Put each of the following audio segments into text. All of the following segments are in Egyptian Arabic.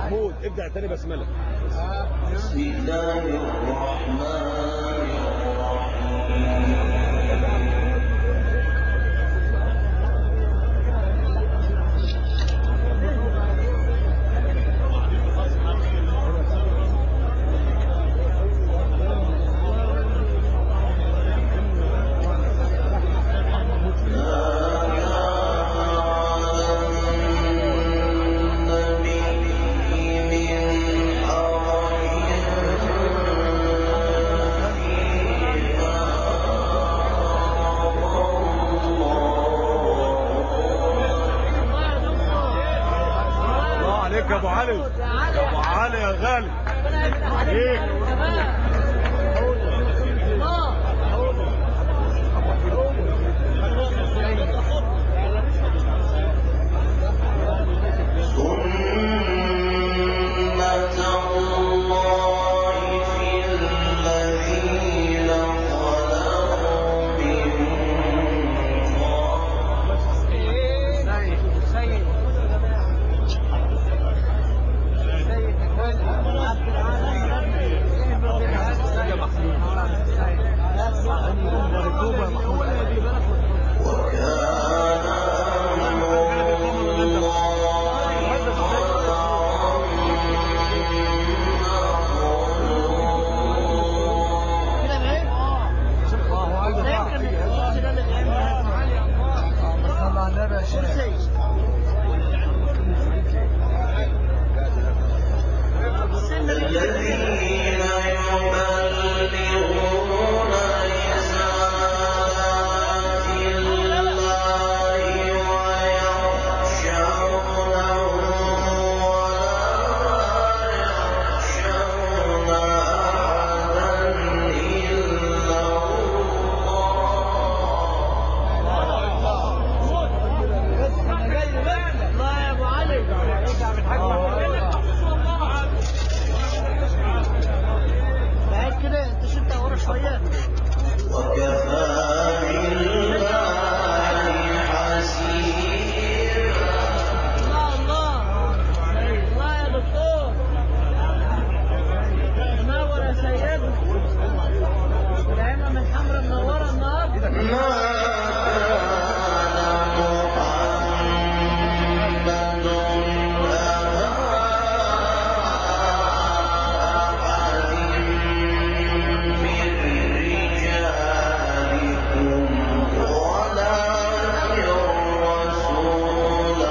محمود ابدأ تاني بسملة بسم الله الرحمن الرحيم الله عليك يا ابو علي يا ابو علي يا غالي ايه سنة الله في الذين خلقوا من قبل وكان أمر الله الذين يبلغون رسالات الله ويخشونه ولا يخشون أحدا إلا وكفى بالله حسيبا ما كان محمد أبا أحد من رجالكم ولكن رسول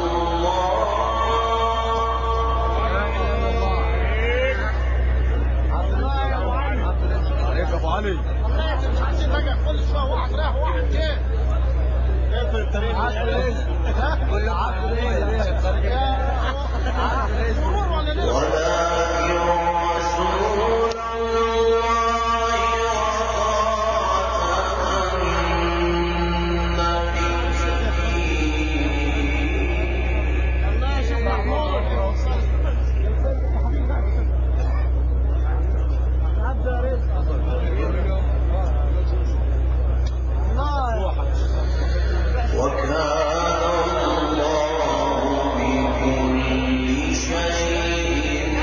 عليك يا ابو علي ولكن رسول الله وخاتم النبيين وكان الله بكل شيء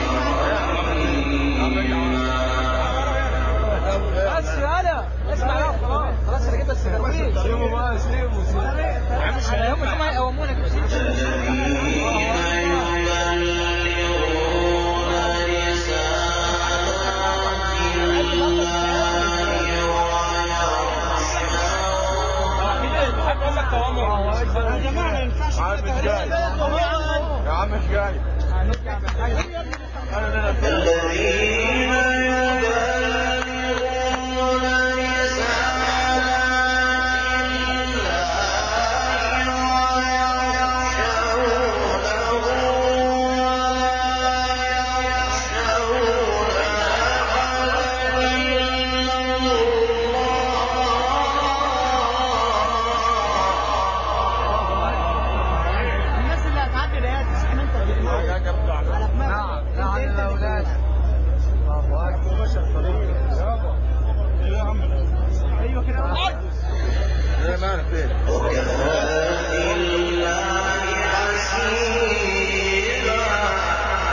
بس يالا اسمع يا خلاص خلاص انا جبت السكاكين سيبوا بقى سيبوا سيبوا هم كمان يقومونك الذين يبلغون رسالات الله يا جماعه ما ينفعش عم مش جاي يا عم مش جاي الذين يبلغون رسالات الله ويخشونه الناس اللي هتعدي ده تسلم انت على دماغك نعم نعم الاولاد ايوه كده ايه مالك فين وكفى بالله حسيبا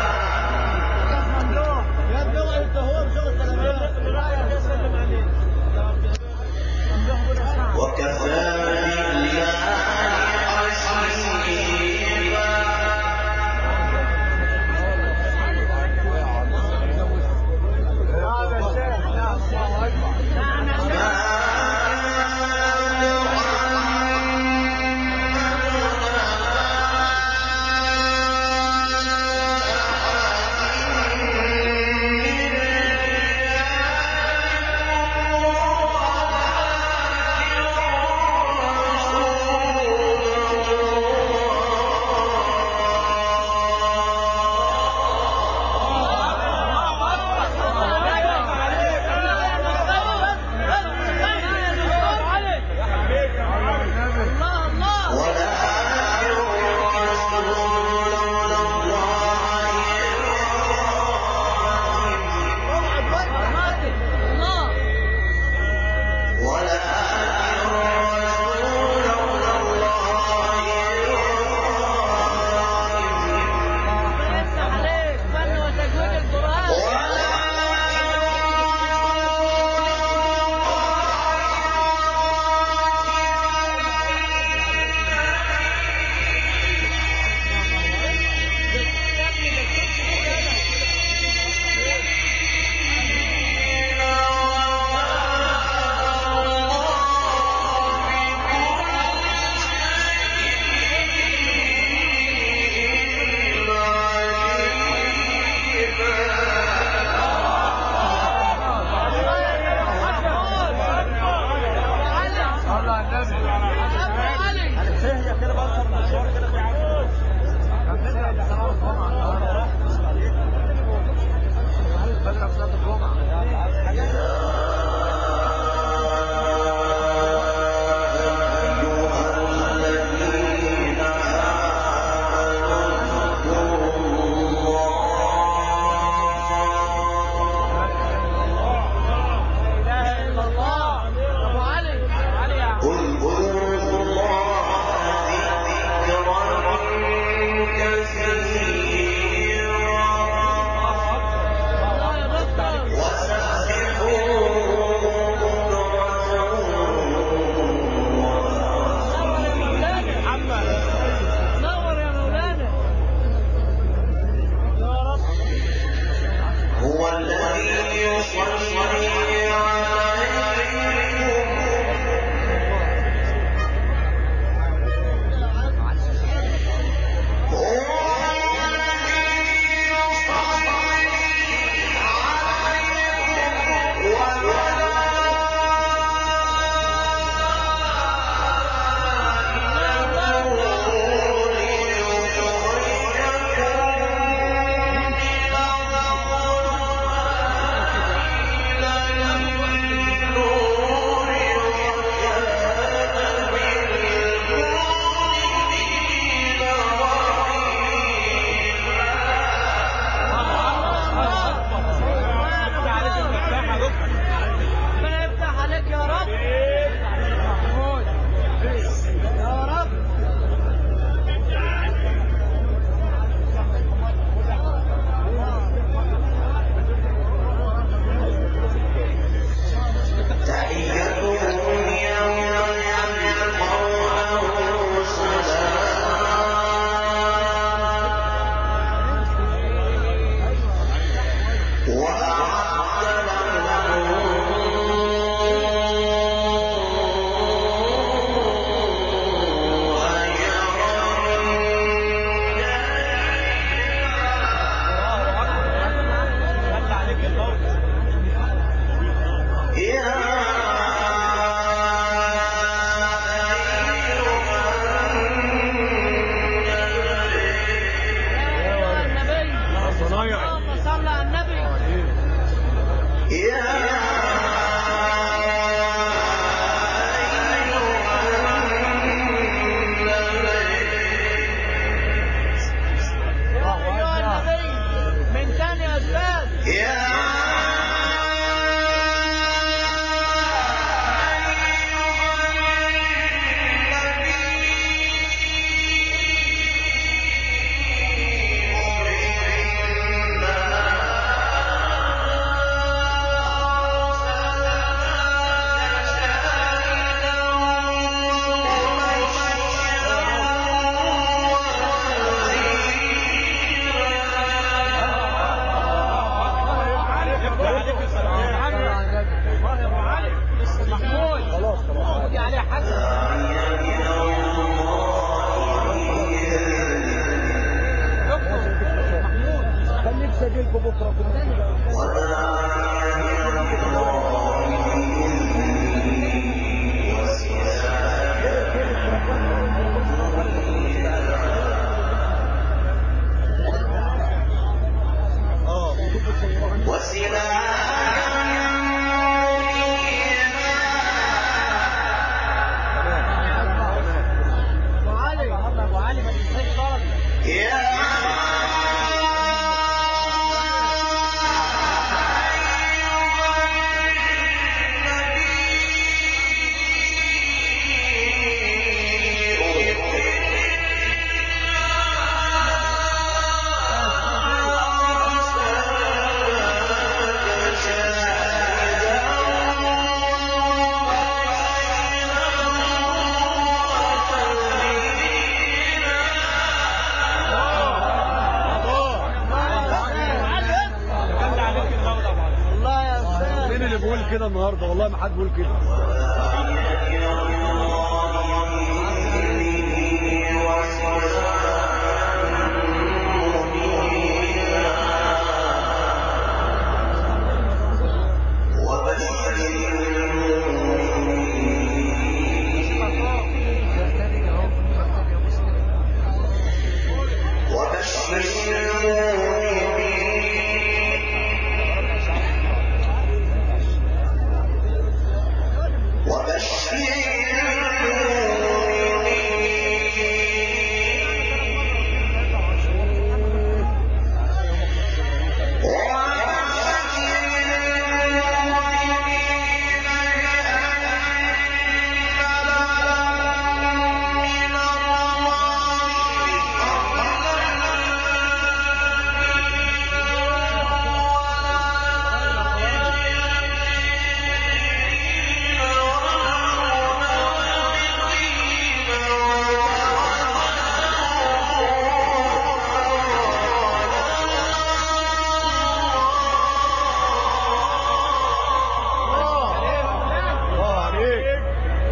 سبيلكم بكره كلكم اه ابو علي ابو علي ما تنساش فرض والله يا استاذ مين اللي بيقول كده النهارده والله ما حد بيقول كده الله عليك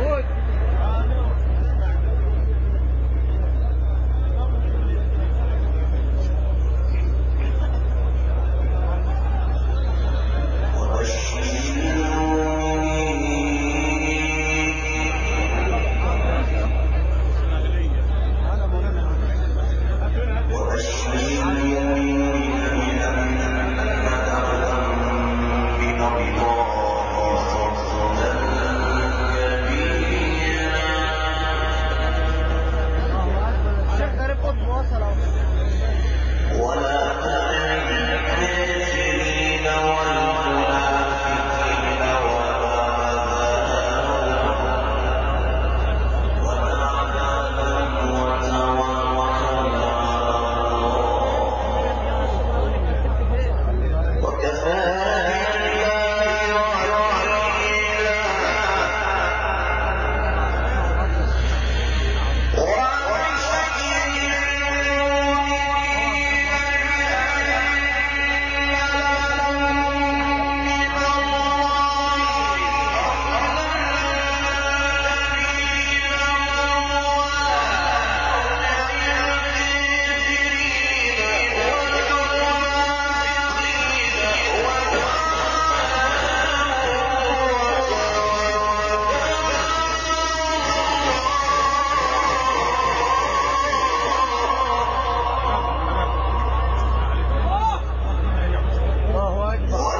الشيخ غريب قطب وصل اهو الله اكبر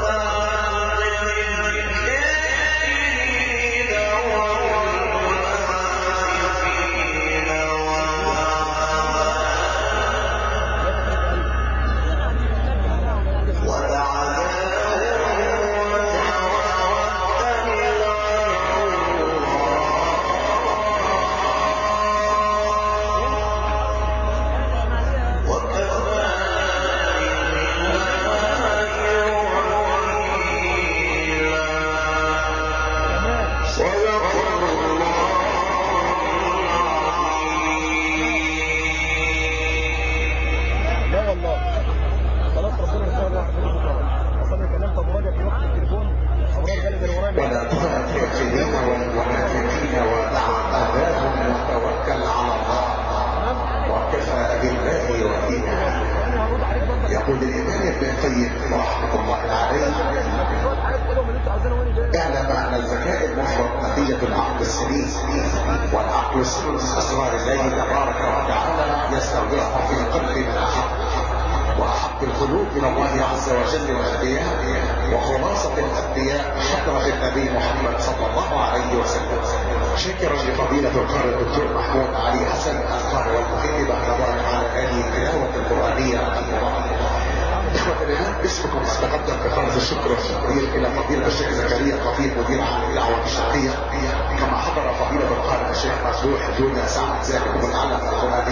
لا والله خلاص ربنا يسهل واحد في البطاقه اصل انا كلمت ابو رجب في وقت التليفون ابو رجب قال لي ده الورايا ولا تطع الكافرين والمنافقين ودع أذاهم وتوكل على الله وكفى بالله وكيلا وانا هرد عليك برضه يقول الإمام ابن القيم رحمة الله عليه شويه حاجات تقولهم اللي انت عاوزينه وانا جاي اعلم أن الذكاء المفرط نتيجة العقل السليم والعقل سر من أسرار الله تبارك وتعالى يستودعه في قلب من أحب وأحب القلوب إلى الله عز وجل والأنبياء وخلاصة الأنبياء حضرة النبي محمد صلى الله عليه وسلم شكرا لفضيلة القارئ الدكتور محمود علي حسن القارئ والمهم بعد الله على هذه التلاوة القرآنية المباركة إخوة الإيمان اسمكم استقدم بخالص الشكر والتقدير إلى فضيلة الشيخ زكريا الخطيب مدير عام الدعوة الشرقية كما حضر فضيلة القارئ الشيخ مسروح دون سعد ذلكم العلم القرآني